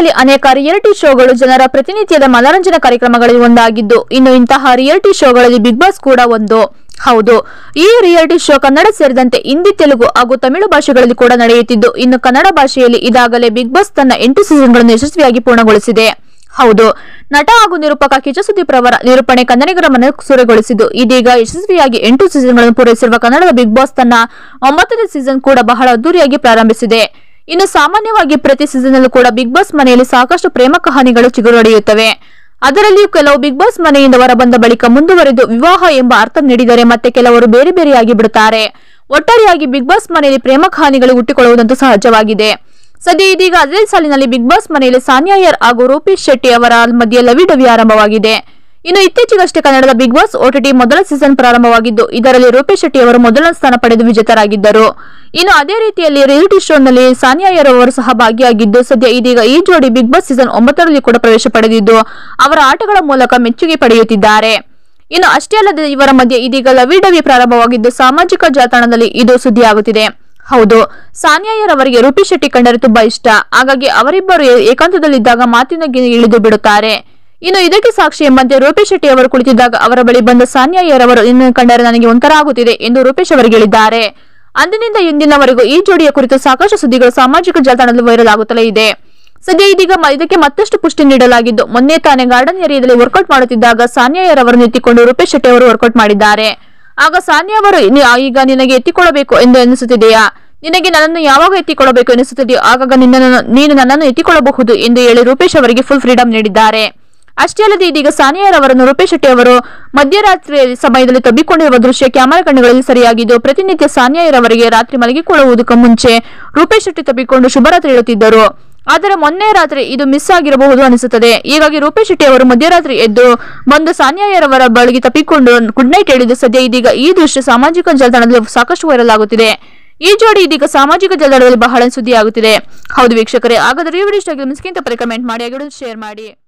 ಕನ್ನಡದಲ್ಲಿ ಅನೇಕ ರಿಯಾಲಿಟಿ ಶೋಗಳು ಜನರ ಪ್ರತಿನಿತ್ಯದ ಮನರಂಜನಾ ಕಾರ್ಯಕ್ರಮಗಳಲ್ಲಿ ಒಂದಾಗಿದ್ದು ಇನ್ನು ಇಂತಹ ರಿಯಾಲಿಟಿ ಶೋಗಳಲ್ಲಿ ಬಿಗ್ ಬಾಸ್ ಕೂಡ ಒಂದು ಹೌದು ಈ ರಿಯಾಲಿಟಿ ಶೋ ಕನ್ನಡ ಸೇರಿದಂತೆ ಹಿಂದಿ ತೆಲುಗು ಹಾಗೂ ತಮಿಳು ಭಾಷೆಗಳಲ್ಲಿ ಕೂಡ ನಡೆಯುತ್ತಿದ್ದು ಇನ್ನು ಕನ್ನಡ ಭಾಷೆಯಲ್ಲಿ ಇದಾಗಲೇ ಬಿಗ್ ಬಾಸ್ ತನ್ನ ಎಂಟು ಸೀಸನ್ಗಳನ್ನು ಯಶಸ್ವಿಯಾಗಿ ಪೂರ್ಣಗೊಳಿಸಿದೆ ಹೌದು ನಟ ಹಾಗೂ ನಿರೂಪಕ ಕಿಚ್ಚ ಸುದೀಪ್ ರವರ ನಿರೂಪಣೆ ಕನ್ನಡಿಗರ ಮನ ಸೂರೆಗೊಳಿಸಿದ್ದು ಇದೀಗ ಯಶಸ್ವಿಯಾಗಿ ಎಂಟು ಸೀಸನ್ಗಳನ್ನು ಪೂರೈಸಿರುವ ಕನ್ನಡದ ಬಿಗ್ ಬಾಸ್ ತನ್ನ ಒಂಬತ್ತನೇ ಸೀಸನ್ ಕೂಡ ಬಹಳ ಅದ್ದೂರಿಯಾಗಿ ಪ್ರಾರಂಭಿಸಿದೆ ಇನ್ನು ಸಾಮಾನ್ಯವಾಗಿ ಪ್ರತಿ ಸೀಸನ್ನಲ್ಲೂ ಕೂಡ ಬಿಗ್ ಬಾಸ್ ಮನೆಯಲ್ಲಿ ಸಾಕಷ್ಟು ಪ್ರೇಮ ಕಹಾನಿಗಳು ಚಿಗುರೊಡೆಯುತ್ತವೆ ಅದರಲ್ಲಿಯೂ ಕೆಲವು ಬಿಗ್ ಬಾಸ್ ಮನೆಯಿಂದ ಹೊರಬಂದ ಬಳಿಕ ಮುಂದುವರೆದು ವಿವಾಹ ಎಂಬ ಅರ್ಥ ನೀಡಿದರೆ ಮತ್ತೆ ಕೆಲವರು ಬೇರೆ ಬೇರೆಯಾಗಿ ಬಿಡುತ್ತಾರೆ ಒಟ್ಟಾರೆಯಾಗಿ ಬಿಗ್ ಬಾಸ್ ಮನೆಯಲ್ಲಿ ಪ್ರೇಮ ಕಹಾನಿಗಳು ಹುಟ್ಟಿಕೊಳ್ಳುವುದಂತೂ ಸಹಜವಾಗಿದೆ ಸದ್ಯ ಇದೀಗ ಅದೇ ಸಾಲಿನಲ್ಲಿ ಬಿಗ್ ಬಾಸ್ ಮನೆಯಲ್ಲಿ ಸಾನಿಯಾ ಅಯ್ಯರ್ ಹಾಗೂ ರೂಪೇಶ್ ಶೆಟ್ಟಿ ಅವರ ಮಧ್ಯೆ ಲವಿ ಡವಿ ಆರಂಭವಾಗಿದೆ ಇನ್ನು ಇತ್ತೀಚೆಗಷ್ಟೇ ಕನ್ನಡದ ಬಿಗ್ ಬಾಸ್ ಓಟಿಟಿ ಮೊದಲ ಸೀಸನ್ ಪ್ರಾರಂಭವಾಗಿದ್ದು ಇದರಲ್ಲಿ ರೂಪೇಶ್ ಶೆಟ್ಟಿ ಅವರು ಮೊದಲ ಸ್ಥಾನ ಪಡೆದು ವಿಜೇತರಾಗಿದ್ದರು ಇನ್ನು ಅದೇ ರೀತಿಯಲ್ಲಿ ರಿಯಾಲಿಟಿ ಶೋನಲ್ಲಿ ಸಾನಿಯಾ ಅಯ್ಯರ್ ಅವರು ಸಹ ಭಾಗಿಯಾಗಿದ್ದು ಸದ್ಯ ಇದೀಗ ಈ ಜೋಡಿ ಬಿಗ್ ಬಾಸ್ ಸೀಸನ್ ಒಂಬತ್ತರಲ್ಲಿ ಕೂಡ ಪ್ರವೇಶ ಪಡೆದಿದ್ದು ಅವರ ಆಟಗಳ ಮೂಲಕ ಮೆಚ್ಚುಗೆ ಪಡೆಯುತ್ತಿದ್ದಾರೆ ಇನ್ನು ಅಷ್ಟೇ ಅಲ್ಲದೆ ಇವರ ಮಧ್ಯೆ ಇದೀಗ ಲವಿ ಡವಿ ಪ್ರಾರಂಭವಾಗಿದ್ದು ಸಾಮಾಜಿಕ ಜಾಲತಾಣದಲ್ಲಿ ಇದು ಸುದ್ದಿಯಾಗುತ್ತಿದೆ ಹೌದು ಸಾನಿಯಾಯರ್ ಅವರಿಗೆ ರೂಪಿ ಶೆಟ್ಟಿ ಕಂಡರೆ ತುಂಬಾ ಇಷ್ಟ ಹಾಗಾಗಿ ಅವರಿಬ್ಬರು ಏ- ಏಕಾಂತದಲ್ಲಿದ್ದಾಗ ಮಾತಿನ ಇಳಿದು ಬಿಡುತ್ತಾರೆ ಇನ್ನು ಇದಕ್ಕೆ ಸಾಕ್ಷಿ ಎಂಬಂತೆ ರೂಪೇಶ್ ಶೆಟ್ಟಿ ಅವರು ಕುಳಿತಿದ್ದಾಗ ಅವರ ಬಳಿ ಬಂದ ಸಾನಿಯಾಯರ್ ಅವರು ಇನ್ನು ಕಂಡರೆ ನನಗೆ ಒಂಥರ ಆಗುತ್ತಿದೆ ಎಂದು ರೂಪೇಶ್ ಅವರಿಗೆ ಹೇಳಿದ್ದಾರೆ ಅಂದಿನಿಂದ ಇಂದಿನವರೆಗೂ ಈ ಜೋಡಿಯ ಕುರಿತು ಸಾಕಷ್ಟು ಸುದ್ದಿಗಳು ಸಾಮಾಜಿಕ ಜಾಲತಾಣದಲ್ಲಿ ವೈರಲ್ ಆಗುತ್ತಲೇ ಇದೆ ಸದ್ಯ ಇದೀಗ ಮ- ಇದಕ್ಕೆ ಮತ್ತಷ್ಟು ಪುಷ್ಟಿ ನೀಡಲಾಗಿದ್ದು ಮೊನ್ನೆ ತಾನೇ ಗಾರ್ಡನ್ ಏರಿಯಾದಲ್ಲಿ ವರ್ಕೌಟ್ ಮಾಡುತ್ತಿದ್ದಾಗ ಸಾನಿಯಾಯರ್ ಅವರನ್ನು ಎತ್ತಿಕೊಂಡು ರೂಪೇಶ್ ಶೆಟ್ಟಿ ಅವರು ವರ್ಕೌಟ್ ಮಾಡಿದ್ದಾರೆ ಆಗ ಸಾನಿಯಾ ಅವರು "ನಿ- ಈಗ ನಿನಗೆ ಎತ್ತಿಕೊಳ್ಳಬೇಕು ಎಂದು ಎನಿಸುತ್ತಿದೆಯಾ ನಿನಗೆ ನನ್ನನ್ನು ಯಾವಾಗ ಎತ್ತಿಕೊಳ್ಳಬೇಕು ಎನಿಸುತ್ತಿದೆಯೋ ಆಗಾಗ ನಿನ್ನನ್ನು ನೀನು ನನ್ನನ್ನು ಎತ್ತಿಕೊಳ್ಳಬಹುದು ಎಂದು ಹೇಳಿ ರೂಪೇಶ್ ಅವರಿಗೆ ಫುಲ್ ಫ್ರೀಡಂ ನೀಡಿದ್ದಾರೆ ಅಷ್ಟೇ ಅಲ್ಲದೆ ಇದೀಗ ಸಾನಿಯಾರ್ ಅವರನ್ನು ರೂಪೇಶ್ ಶೆಟ್ಟಿ ಅವರು ಮಧ್ಯರಾತ್ರಿ ಸಮಯದಲ್ಲಿ ತಬ್ಬಿಕೊಂಡಿರುವ ದೃಶ್ಯ ಕ್ಯಾಮೆರಾ ಕಣ್ಣುಗಳಲ್ಲಿ ಸರಿಯಾಗಿದ್ದು ಪ್ರತಿನಿತ್ಯ ಸಾನಿಯಾರ್ ಅವರಿಗೆ ರಾತ್ರಿ ಮಲಗಿಕೊಳ್ಳುವುದಕ್ಕೂ ಮುಂಚೆ ರೂಪೇಶ್ ಶೆಟ್ಟಿ ತಬ್ಬಿಕೊಂಡು ಶುಭರಾತ್ರಿ ಹೇಳುತ್ತಿದ್ದರು ಆದರೆ ಮೊನ್ನೆ ರಾತ್ರಿ ಇದು ಮಿಸ್ ಆಗಿರಬಹುದು ಅನಿಸುತ್ತದೆ ಹೀಗಾಗಿ ರೂಪೇಶ್ ಶೆಟ್ಟಿ ಅವರು ಮಧ್ಯರಾತ್ರಿ ಎದ್ದು ಬಂದು ಸಾನಿಯಾಯರವರ ಬಳಿಗೆ ತಪ್ಪಿಕೊಂಡು ಗುಡ್ ನೈಟ್ ಹೇಳಿದ್ದು ಸದ್ಯ ಇದೀಗ ಈ ದೃಶ್ಯ ಸಾಮಾಜಿಕ ಜಾಲತಾಣದಲ್ಲಿ ಸಾಕಷ್ಟು ವೈರಲ್ ಆಗುತ್ತಿದೆ ಈ ಜೋಡಿ ಇದೀಗ ಸಾಮಾಜಿಕ ಜಾಲತಾಣದಲ್ಲಿ ಬಹಳ ಸುದ್ದಿಯಾಗುತ್ತಿದೆ ಹೌದು ವೀಕ್ಷಕರೇ ಹಾಗಾದ್ರೆ ಈ ವಿಡಿಯೋ ಇಷ್ಟ ಆಗಿದ್ರೆ ಮಿಸ್ಕಿಂತ ಪರಿ ಕಮೆಂಟ್ ಮಾಡಿ ಹಾಗೆ ಶೇರ್ ಮಾಡಿ